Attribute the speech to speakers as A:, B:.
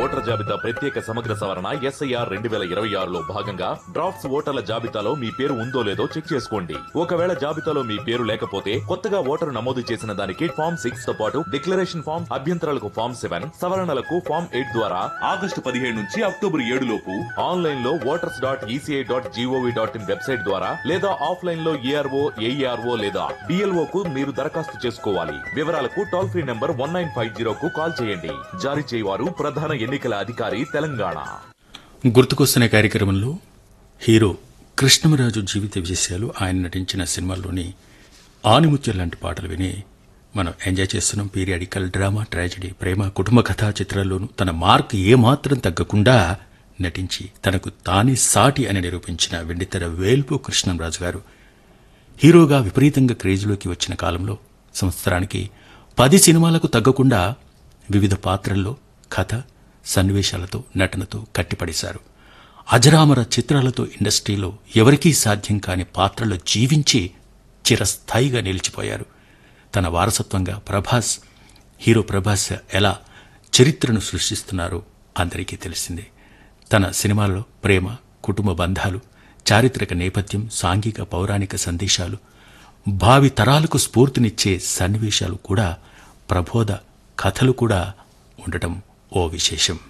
A: voter జాబితా ప్రత్యేక సమగ్ర సవరణ ఎస్ఐఆర్ రెండు వేల ఇరవై ఆరులో భాగంగా డ్రాఫ్ట్స్ ఓటర్ల జాబితాలో మీ పేరు ఉందో లేదో చెక్ చేసుకోండి ఒకవేళ జాబితాలో మీ పేరు లేకపోతే కొత్తగా ఓటరు నమోదు చేసిన దానికి ఫామ్ సిక్స్ తో పాటు డిక్లరేషన్ ఫామ్ అభ్యంతరాలకు ఫామ్ సెవెన్ సవరణలకు ఫామ్ ఎయిట్ ద్వారా ఆగస్టు పదిహేడు నుంచి అక్టోబర్ ఏడు లోపు ఆన్లైన్ లో voters dot ECI dot GOV dot in website ద్వారా లేదా ఆఫ్లైన్ లో ఏఆర్ఓ ఏఈఆర్ఓ లేదా డిఎల్ఓ కు మీరు దరఖాస్తు చేసుకోవాలి వివరాలకు toll free number one nine five zero కు కాల్ చేయండి జారీ చేయవారు ప్రధాన ఎన్నికల అధికారి తెలంగాణ
B: గుర్తుకొస్తున్న కార్యక్రమంలో హీరో కృష్ణమరాజు జీవిత విశేషాలు ఆయన నటించిన సినిమాల్లోని ఆనిముత్యం లాంటి పాటలు విని మనం ఎంజాయ్ చేస్తున్నాం పీరియాడికల్ డ్రామా ట్రాజడీ ప్రేమ కుటుంబ కథా చిత్రాల్లోనూ తన మార్క్ ఏమాత్రం తగ్గకుండా నటించి తనకు తానే సాటి అని నిరూపించిన వెండితెర వేల్పు కృష్ణంరాజు గారు హీరోగా విపరీతంగా క్రేజ్లోకి వచ్చిన కాలంలో సంవత్సరానికి పది సినిమాలకు తగ్గకుండా వివిధ పాత్రల్లో కథ సన్నివేశాలతో నటనతో కట్టిపడేశారు అజరామర చిత్రాలతో ఇండస్ట్రీలో ఎవరికీ సాధ్యం కాని పాత్రలో జీవించి చిరస్థాయిగా నిలిచిపోయారు తన వారసత్వంగా ప్రభాస్ హీరో ప్రభాస్ ఎలా చరిత్రను సృష్టిస్తున్నారో అందరికీ తెలిసిందే తన సినిమాల్లో ప్రేమ కుటుంబ బంధాలు చారిత్రక నేపథ్యం సాంఘిక పౌరాణిక సందేశాలు భావి తరాలకు స్ఫూర్తినిచ్చే సన్నివేశాలు కూడా ప్రబోధ కథలు కూడా ఉండటం ఓ విశేషం